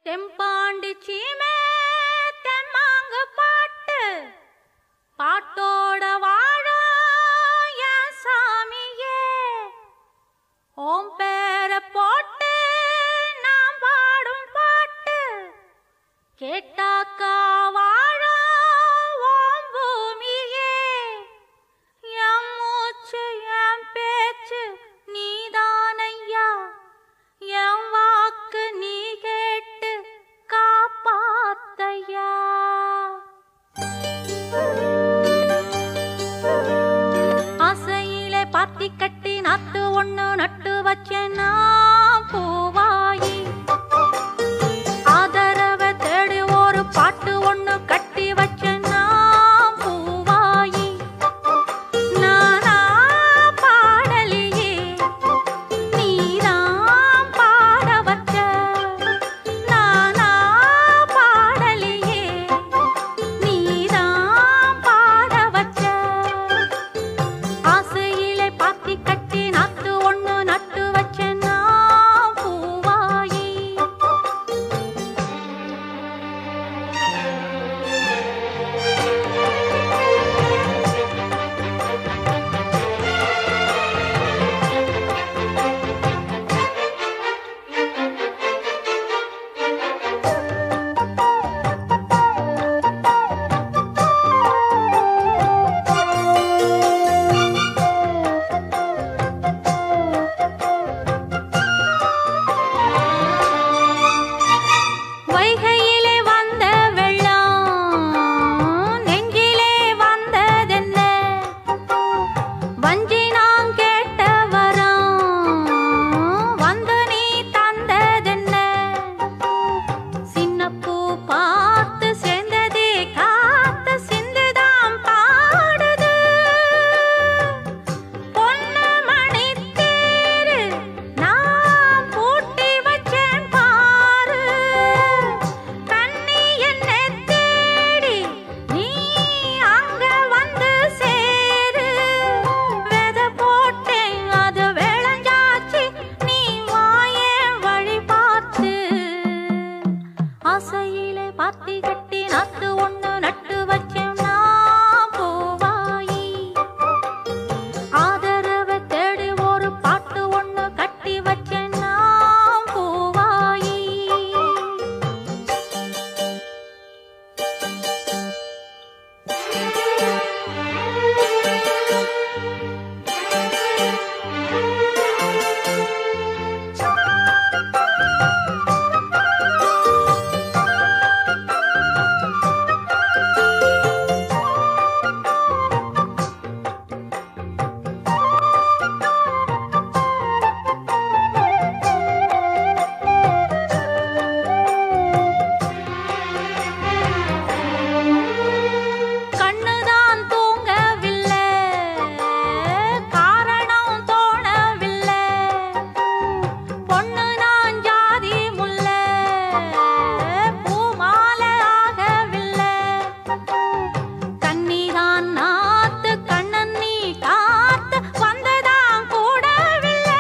தெம்பாண்டி சீமே தெம்மாங்கு பாட்டு பாட்டோட வாழ என் சாமியே ஓம் பேர போட்டு நான் பாடும் பாட்டு கேட்டாக்கா வாழ ஓம் பூமியே என் மூச்சு என் பேச்சு நீதானையா என் வாக்கு நீ கேட்டு காப்பாத்தையா ஆசையிலே பாத்தி கட்டி நாத்து ஒண்ணு நட்டு வச்சேன்னா பூவாயி ஆதரவ தேடி ஒரு பாட்டு ஒண்ணு கட்டி வச்சேன்னா பூவாயி நானா பாடலியே நீதான் பாட வச்ச நானா பாடலியே நீதான் பாட வச்ச ஆசையிலே பாத்தி கட்டி நாத்து ஒண்ணு நட்டு வச்சேன்னா பூவாயி வைகையிலே வந்த வெள்ளம் நெஞ்சிலே வந்ததென்ன வஞ்சி நான் கேட்ட வரம் வந்து நீ தந்ததென்ன சின்ன பூ பார்த்து சேர்ந்ததே காத்து சிந்துதான் பாடுது பொண்ணு மணி தேரு நான் பூட்டி வச்சேன் பாரு கண்ணி என்ன தேடி நீ அங்க வந்து சேரு வெத போட்டேன் அது விளைஞ்சாச்சு நீ வாயே வழி பார்த்து ஆசையிலே பாத்தி கட்டி நாத்து ஒண்ணு நட்டு வச்சேன் நான் பூவாயி ஆதரவ தேடி ஒரு பாட்டு ஒண்ணு கட்டி வச்சேன் நான் பூவாயி கண்ணுதான் தூங்கவில்லை காரணம் தோணவில்லை பொண்ணு நான் ஜாதி முல்ல பூமாலை ஆகவில்லை கண்ணிதான் நாத்து கண்ணன் நீ காத்து வந்ததான் கூடவில்லை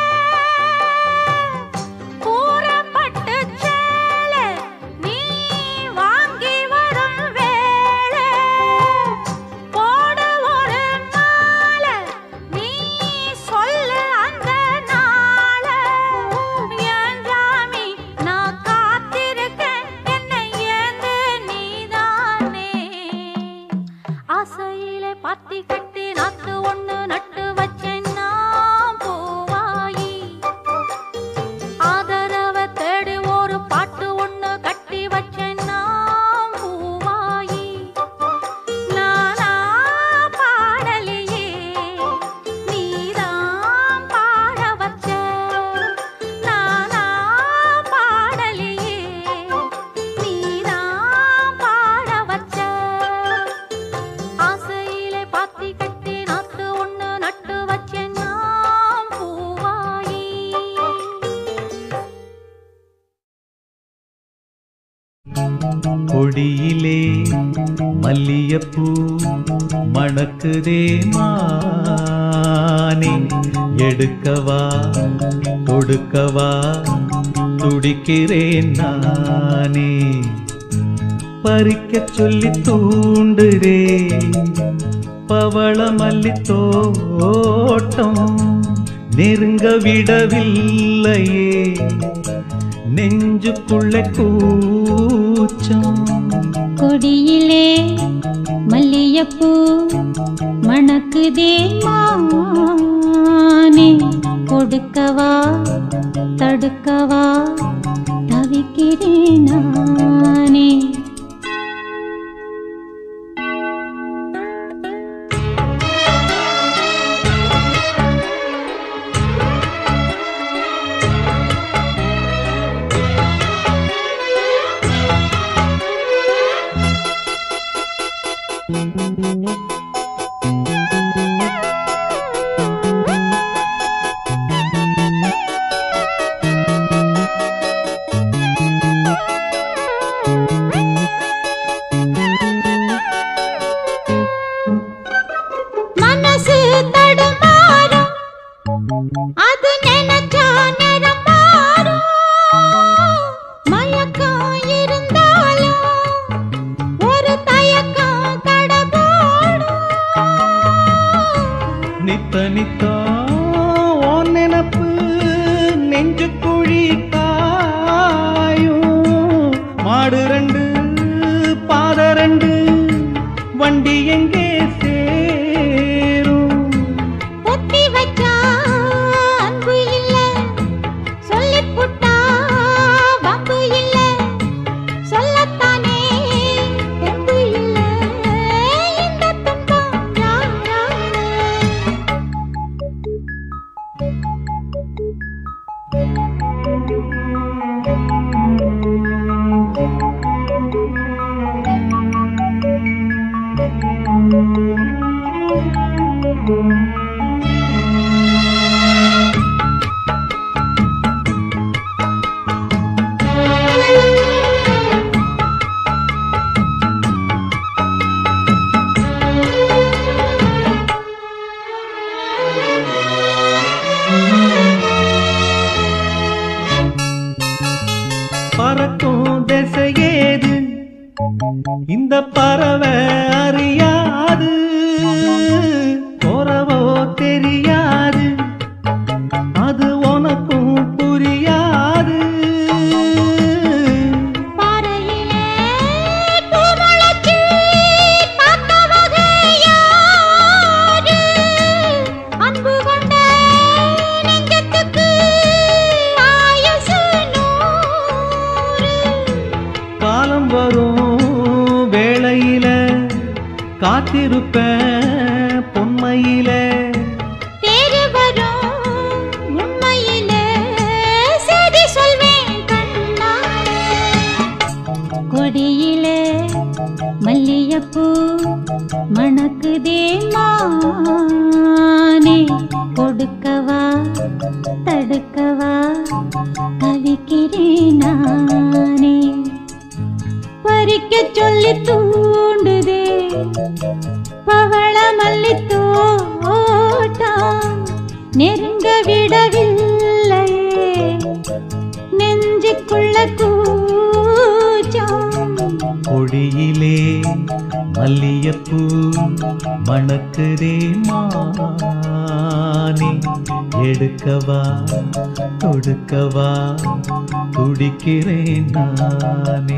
கூறப்பட்டு சேலை நீ வாங்கி வரும் வேளை போடு ஒரு மாலை நீ சொல்லு அந்த நாள என் சாமி நான் காத்திருக்கேன் என்னை ஏந்து நீதானே ஆசையிலே பாத்தி கட்டி நாத்து ஒண்ணு நட்டு வச்சேன் நான் பூவாயி ஆதரவ தேடி ஒரு பாட்டு ஒண்ணு கட்டி வச்சேன் நான் பூவாயி நானா பாடலியே நீதான் பாட வச்ச நானா பாடலியே நீதான் பாட வச்ச ஆசையிலே பாத்தி கட்டி நாத்து ஒண்ணு நட்டு வச்சேன் நான் பூவாயி கொடியிலே மல்லியப்பூ மணக்குதே மானே எடுக்கவா கொடுக்கவா துடிக்கிறேன் நானே பறிக்க சொல்லி தூண்டுதே பவள மல்லி தோட்டம் நெருங்க விடவில்லையே நெஞ்சுக்குள்ள கூச்சம் கொடியிலே மல்லியப்பூ மணக்குதே மானே கொடுக்கவா தடுக்கவா தவிக்கிறேன் நானே மனசு தடுமாறும் அது நினைச்சா நேரம் மாறும் மயக்கம் இருந்தாலும் ஒரு தயக்கம் தடபோடும் நித்த நித்தா ஓன் நினப்பு நெஞ்சு குழி காயும் மாடு ரெண்டு பாத ரெண்டு வண்டி எங்கே சேரும் ஒத்தி வச்சா அன்பு இல்ல சொல்லிப் புட்டா வம்பு இல்ல சொல்லத்தானே தெம்பு இல்ல இந்த துன்பம் யாரால பறக்கும் திசையேது இந்த பறவை அறியாது போறவோ தெரியாது அது உனக்கும் புரியாது பாறையிலே பூ முளைச்சு பார்த்த வகை யாரு? அன்பு கொண்ட நெஞ்சத்துக்கு ஆயுசு நூறு. காலம் வரும் வேளையில காத்திருப்பேன் பொன்மையில தேறு வரும் உண்மையிலே செய்தி சொல்வேன் கண்ணாலே. கொடியிலே மல்லியப்பூ மணக்குதே மானே கொடுக்கவா தடுக்கவா தவிக்கிறேன் நானே பறிக்க சொல்லி தூண்டுதே பவள மல்லி தோட்டம் நெருங்க விடவில்லையே நெஞ்சுக்குள்ள கூச்சம் கொடியிலே மல்லியப்பூ மணக்குதே மானே எடுக்கவா தொடுக்கவா துடிக்கிறேன் நானே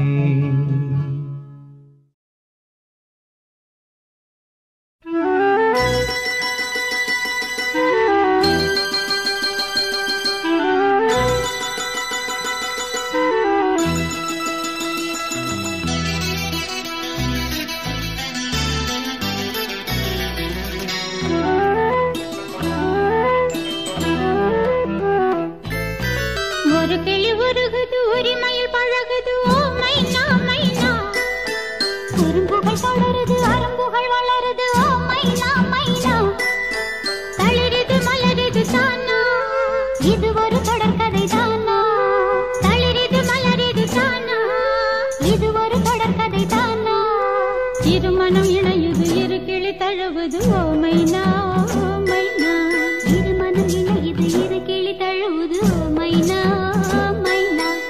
ஒரு கிளி உருகுது உரிமையில் பழகுது ஓ மைனா மைனா குறும்புகள் தொடருது அரும்புகள் வளருது ஓ மைனா மைனா தளிருது மலருது தானா இது ஒரு தொடர்கதை தானா தளிருது மலருது தானா இது ஒரு தொடர்கதை தானா திருமணம் இணையுது இரு கிளி தழுவுது ஓ மைனா ஓ மைனா திருமணம் இணையுது இரு கிளி தழுவுது ஓ மைனா மைனா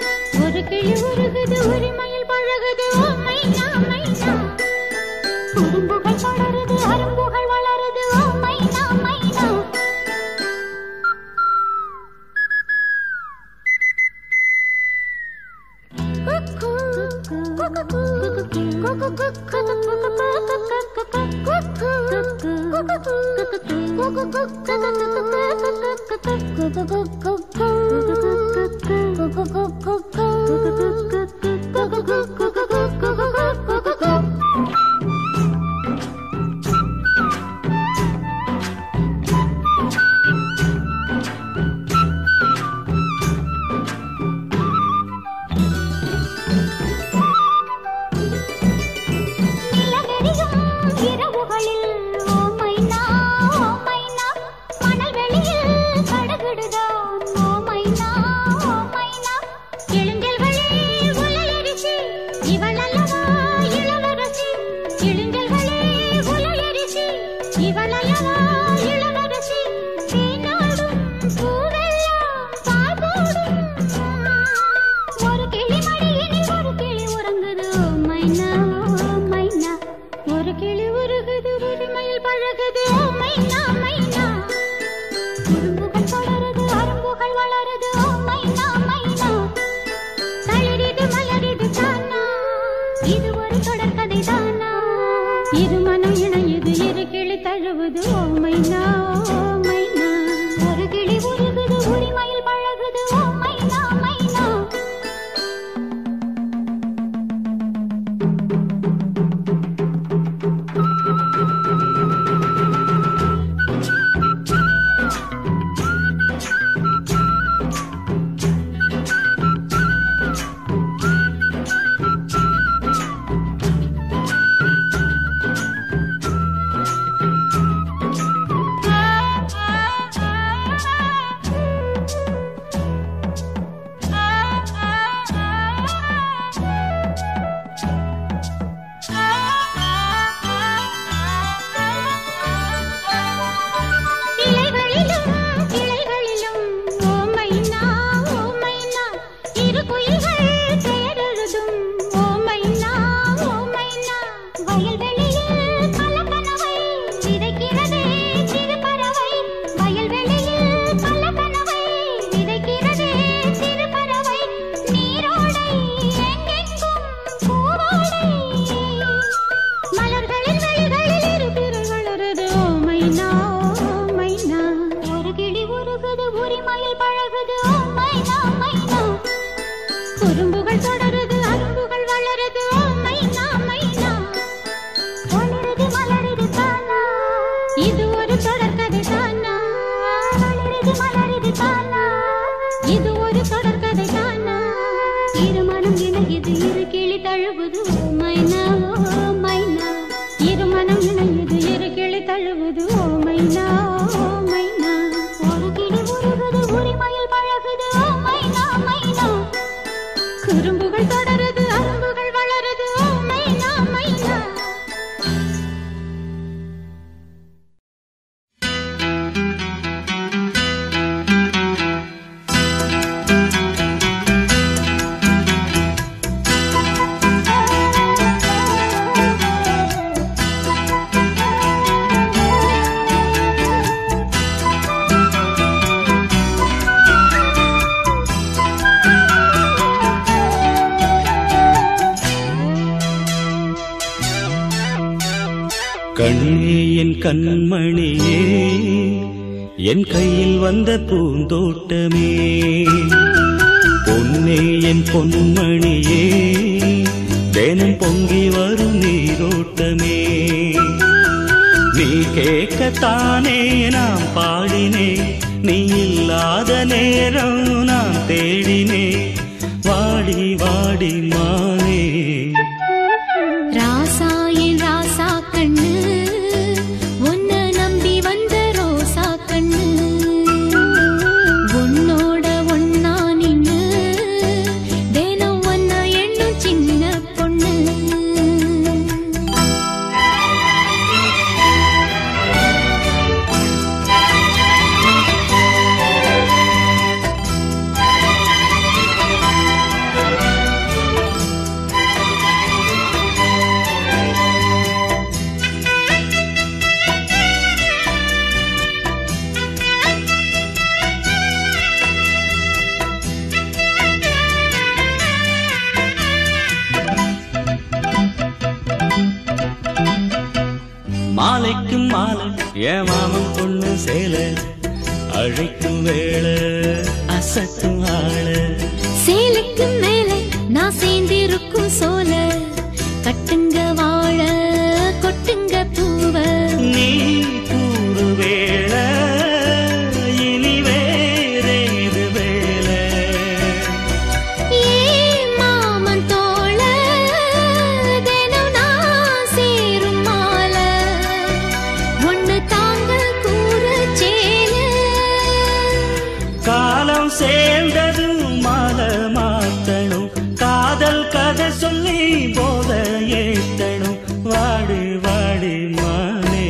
உரிமையில் பழகுது ஓ மைனா மைனா குறும்புகள் தொடருது அரும்புகள் வளருது ஓ மைனா மைனா நிலவெறியும் இரவுகளில் ஓ மைனா ஓ மைனா மணல் வெளியில் கடுகிடுதான் ஓ மைனா ஓ மைனா இளஞ்சல்களே உலலரிசி இவள் அல்லவா இளவரசி இளஞ்சல்களே உலலரிசி இவள் அல்லவா இளவரசி தேனாடும் பூவெல்லாம் பால் போடும் ஒரு கிளி மடியினில் ஒரு கிளி உறங்குது ஓ மைனா ஓ மைனா ஒரு கிளி உருகுது உரிமையில் பழகுது ஓ மைனா மைனா குறும்புகள் தொடருது அரும்புகள் வளருது ஓ மைனா மைனா தளிரிது மலரிது தானா இது ஒரு தொடர்கதை தானா இருமனம் இணையுது இரு கிளி தழுவுது ஓ மைனா ஓ மைனா ஒரு கிளி உருகுது உரிமையில் பழகுது ஓ மைனா மைனா இலைகளிலும் கிளைகளிலும் ஓ மைனா ஓ மைனா இரு குயில்கள் பெயரெழுதும் ஓ மைனா ஓ மைனா வயல்வெளியில் பல கனவை விதைக்கிறதே சிறு பறவை வயல்வெளியில் பல கனவை விதைக்கிறதே சிறு பறவை நீரோடை எங்கெங்கும் பூவோடை மலர்களின் வழிகளில் இரு பிறர்கள் வருது ஓ மைனா ஓ மைனா ஒரு கிளி உருகுது உரிமையில் பழகுது ஓ மைனா மைனா குறும்புகள் தொடருது அரும்புகள் வளருது ஓ மைனா மைனா ஒளிருது மலருது தானா இது ஒரு தொடர்கதை தானா ஒளிருது மலருது தானா இது ஒரு தொடர்கதை தானா இருமனம் இணையுது இரு கிளி தழுவுது ஓ மைனா ஓ மைனா இருமனம் இணையுது இரு கிளி தழுவுது ஓ மைனா ஓ மைனா ஒரு கிளி உருகுது உரிமையில் பழகுது ஓ மைனா மைனா குறும்புகள் தொடருது அரும்புகள் வளருது ஓ மைனா மைனா கண்ணே என் கண்மணியே என் கையில் வந்த பூந்தோட்டமே பொன்னே என் பொன்மணியே தினம் பொங்கி வரும் நீரோட்டமே நீ கேட்கத்தானே நான் பாடினேன் நீ இல்லாத நேரம் நான் தேடினேன் வாடி வாடி மானே ராசா என் ராசா கண்ணு உன்னை நம்பி வந்த ரோசா கண்ணு உன்னோட ஒன்னா நின்னு தினம் ஒன்ன எண்ணும் சின்ன பொண்ணு என் மாமன் பொண்ணு சேல அழைக்கும் வேளை அசத்தும் ஆள சேலைக்கு மேல நான் சேர்ந்திருக்கும் சோல கட்டுங்க வாழ கொட்டுங்க பூவ நீ கூறு வேளை இனி வேறேது வேலை ஏ மாமன் தோள தினம் நான் சேரும் மால ஒண்ணு தாங்க கூற சேல காலம் சேர்ந்ததும் மாலை மாத்தணும் காதல் கதை சொல்லி போத ஏத்தணும் வாடு வாடு மானே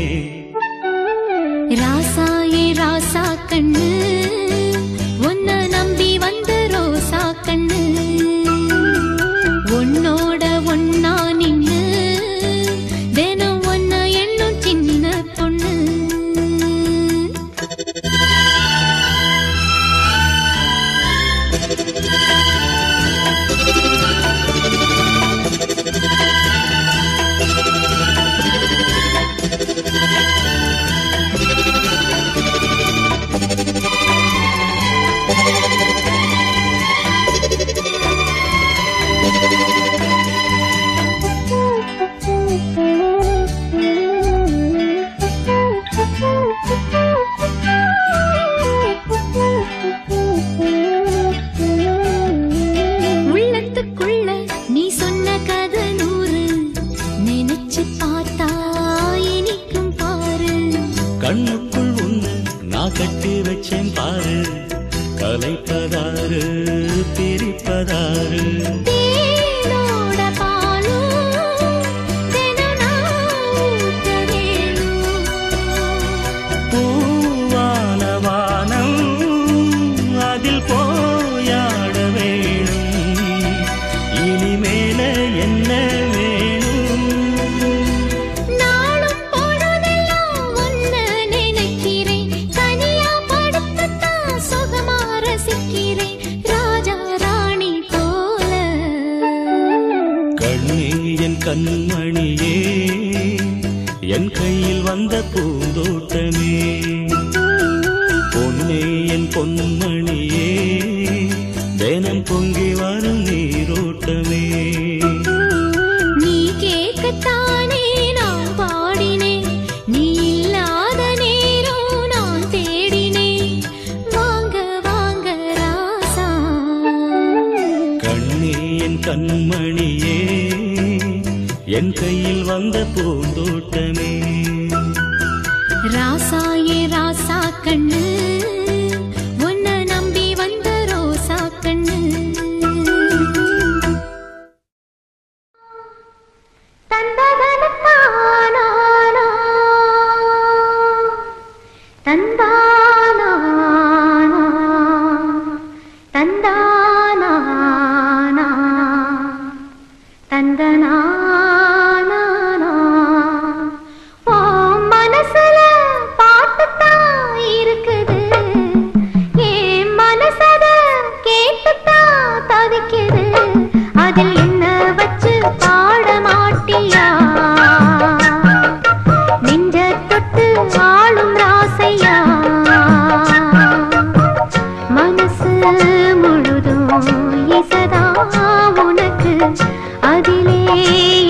ராசாயே ராசா கண்ணு உன்னை நம்பி வந்த ரோசா கண்ணு உன்னோட ஒன்னா நின்னு தினம் ஒன்ன எண்ணும் சின்ன பொண்ணு உள்ளத்துக்குள்ள நீ சொன்ன கதை நூறு நினைச்சு பார்த்தா இனிக்கும் பாரு கண்ணுக்குள் உன்னை நான் கட்டி வச்சேன் பாரு கலைப்பதாரு பிரிப்பதாரு தேனோட பாலும் தினம் நான் ஊத்த வேணும். பூவான வானம் அதில் போயாட வேணும் இனிமேல என்ன வேணும் நாளும் பொழுதெல்லாம் உன்னை நினைக்கிறேன். தனியா படுத்துத்தான் சுகமா ரசிக்கிறேன். ராஜா ராணி போல கண்ணே என் கண்மணியே என் கையில் வந்த பூந்தோட்டமே பொன்னே என் பொன்மணியே தினம் பொங்கி வரும் நீரோட்டமே நீ கேட்கத்தானே நான் பாடினேன் நீ இல்லாத நேரம் நான் தேடினேன் வாங்க வாங்க ராசா கண்ணே என் கண்மணியே என் கையில் வந்த பூந்தோட்டமே ராசாயே ராசா கண்ணு உன்னை நம்பி வந்த ரோசா கண்ணு தந்ததனத்தானானா தந்தானானா தந்தானானா தந்தனானா ஓ மனசுல பாட்டுத்தான் இருக்குது என் மனசத கேட்டுத்தான் தவிக்குது அதில் என்ன வச்சு பாட மாட்டியா நெஞ்ச தொட்டு ஆளும் ராசையா மனசு முழுதும் இசதா உனக்கு அதிலே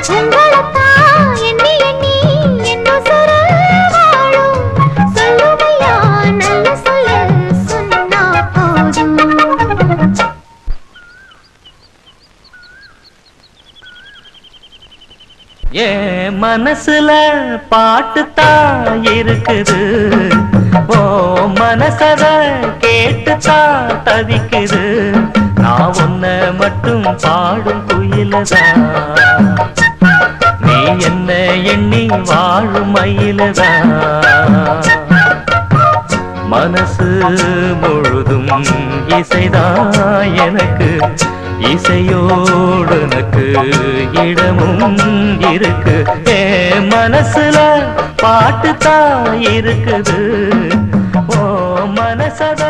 உங்களைத்தான் எண்ணி எண்ணி என் உசுரு வாழும். சொல்லுமையா நல்ல சொல்லு சொன்னா போதும் என் மனசுல பாட்டுத்தான் இருக்குது ஓ மனசத கேட்டுத்தான் தவிக்குது நான் உன்ன மட்டும் பாடும் குயிலதான் நீ என்ன எண்ணி வாழும் மயிலதான் மனசு முழுதும் இசைதான் எனக்கு இசையோடு எனக்கு இடமும் இருக்கு ஏ மனசுல பாட்டு தான் இருக்குது ஓ மனசத